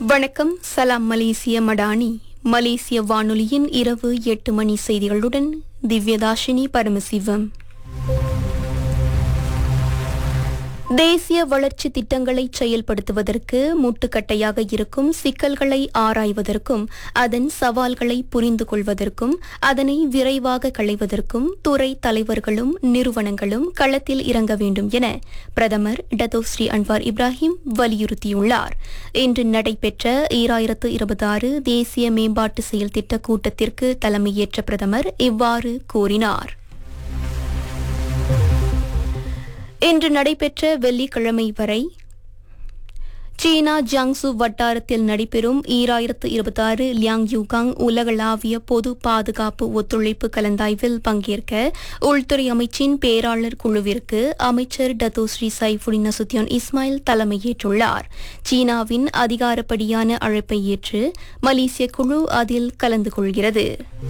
வணக்கம் சலாம் மலேசிய மடானி மலேசிய வானொலியின் இரவு எட்டு மணி செய்திகளுடன் திவ்யதாஷினி பரமசிவம் தேசிய வளர்ச்சி திட்டங்களை செயல்படுத்துவதற்கு முட்டுக்கட்டையாக இருக்கும் சிக்கல்களை ஆராய்வதற்கும் அதன் சவால்களை புரிந்து கொள்வதற்கும் அதனை விரைவாக களைவதற்கும் துறை தலைவர்களும் நிறுவனங்களும் களத்தில் இறங்க வேண்டும் என பிரதமர் டத்தோஸ்ரீ அன்வார் இப்ராஹிம் வலியுறுத்தியுள்ளார் இன்று நடைபெற்ற ஈராயிரத்து இருபத்தாறு தேசிய மேம்பாட்டு செயல் திட்ட கூட்டத்திற்கு தலைமையேற்ற பிரதமர் இவ்வாறு கூறினார் இன்று நடைபெற்ற வெள்ளிக்கிழமை வரை சீனா ஜியாங்சு வட்டாரத்தில் நடைபெறும் ஈராயிரத்து இருபத்தாறு லியாங் யூகாங் உலகளாவிய பொது பாதுகாப்பு ஒத்துழைப்பு கலந்தாய்வில் பங்கேற்க உள்துறை அமைச்சின் பேராளர் குழுவிற்கு அமைச்சர் டத்தோஸ்ரீ சைஃபுடின் நசுத்தியான் இஸ்மாயில் தலைமையேற்றுள்ளார் சீனாவின் அதிகாரப்படியான அழைப்பை ஏற்று மலேசிய குழு அதில் கலந்து கொள்கிறது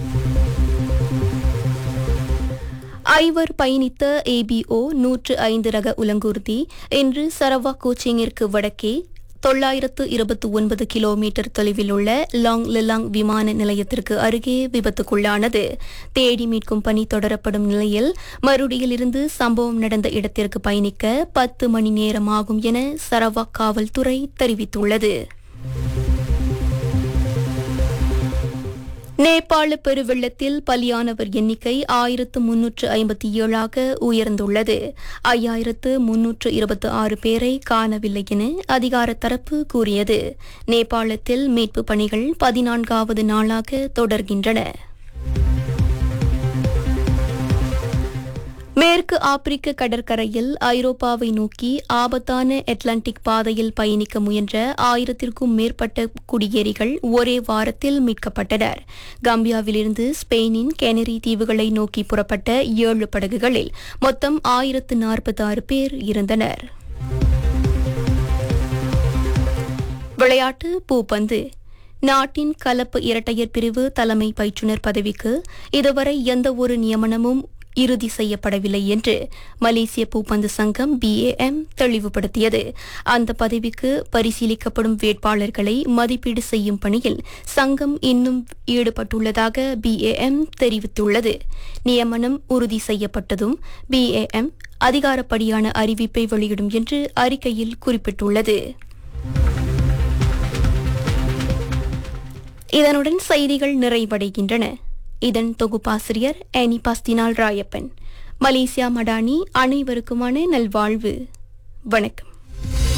ஐவர் பயணித்த ஏபிஓ நூற்று ஐந்து ரக உலங்கூர்தி இன்று சரவா கோச்சிங்கிற்கு வடக்கே தொள்ளாயிரத்து இருபத்தி ஒன்பது கிலோமீட்டர் தொலைவில் உள்ள லாங் லிலாங் விமான நிலையத்திற்கு அருகே விபத்துக்குள்ளானது தேடி மீட்கும் பணி தொடரப்படும் நிலையில் மறுடியிலிருந்து சம்பவம் நடந்த இடத்திற்கு பயணிக்க பத்து மணி நேரம் ஆகும் என சரவாக் காவல்துறை தெரிவித்துள்ளது நேபாள பெருவெள்ளத்தில் பலியானவர் எண்ணிக்கை ஆயிரத்து முன்னூற்று ஐம்பத்தி ஏழாக உயர்ந்துள்ளது ஐயாயிரத்து முன்னூற்று இருபத்தி ஆறு பேரை காணவில்லை என அதிகார தரப்பு கூறியது நேபாளத்தில் மீட்பு பணிகள் பதினான்காவது நாளாக தொடர்கின்றன மேற்கு ஆப்பிரிக்க கடற்கரையில் ஐரோப்பாவை நோக்கி ஆபத்தான அட்லாண்டிக் பாதையில் பயணிக்க முயன்ற ஆயிரத்திற்கும் மேற்பட்ட குடியேறிகள் ஒரே வாரத்தில் மீட்கப்பட்டனர் கம்பியாவிலிருந்து ஸ்பெயினின் கெனரி தீவுகளை நோக்கி புறப்பட்ட ஏழு படகுகளில் மொத்தம் ஆயிரத்து நாற்பத்தி ஆறு பேர் இருந்தனர் விளையாட்டு பூப்பந்து நாட்டின் கலப்பு இரட்டையர் பிரிவு தலைமை பயிற்றுநர் பதவிக்கு இதுவரை எந்த ஒரு நியமனமும் இறுதி செய்யப்படவில்லை என்று மலேசிய பூப்பந்து சங்கம் பிஏஎம் தெளிவுபடுத்தியது அந்த பதவிக்கு பரிசீலிக்கப்படும் வேட்பாளர்களை மதிப்பீடு செய்யும் பணியில் சங்கம் இன்னும் ஈடுபட்டுள்ளதாக பிஏஎம் தெரிவித்துள்ளது நியமனம் உறுதி செய்யப்பட்டதும் பிஏஎம் அதிகாரப்படியான அறிவிப்பை வெளியிடும் என்று அறிக்கையில் குறிப்பிட்டுள்ளது இதனுடன் செய்திகள் நிறைவடைகின்றன இதன் தொகுப்பாசிரியர் ஆனி பாஸ்தினால் ராயப்பன் மலேசியா மடானி அனைவருக்குமான நல்வாழ்வு வணக்கம்